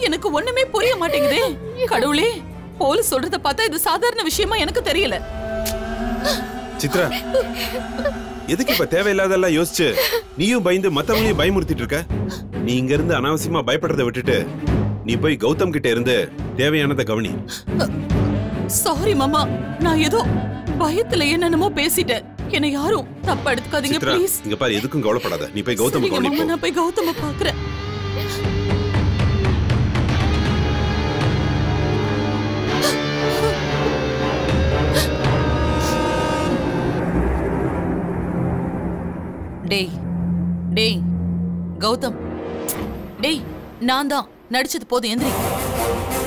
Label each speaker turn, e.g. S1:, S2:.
S1: எனக்கு ஒண்ணுமே புரிய மாட்டேங்குதே கடவுளே போலீஸ் சொல்றத பார்த்தா இது சாதாரண விஷயமா எனக்கு தெரியல
S2: சித்ரா எதுக்கு இப்ப தேவையில்லாதெல்லாம் யோசிச்சு நீயும் பயந்து மத்தவங்களையும் பயமுறுத்திட்டு இருக்க நீ இங்க இருந்து அனாவசியமா பயப்படுறதை விட்டுட்டு நீ போய் கௌதம் கிட்ட இருந்து தேவையானதை கவனி
S1: சாரி மாமா நான் ஏதோ பயத்துல என்னென்னமோ பேசிட்டேன் என்னை யாரும் தப்பா எடுத்துக்காதீங்க
S2: சித்ரா
S1: ப்ளீஸ்
S2: இங்க பாரு எதுக்கும் கவலைப்படாத நீ போய் கௌதம்
S1: சரிங்க
S2: கவனி
S1: மாமா
S2: போ
S1: நான் போய் கௌதம பாக்குறேன் டேய் டேய் கௌதம் டேய் நான் தான் நடிச்சது போதும் எந்திரி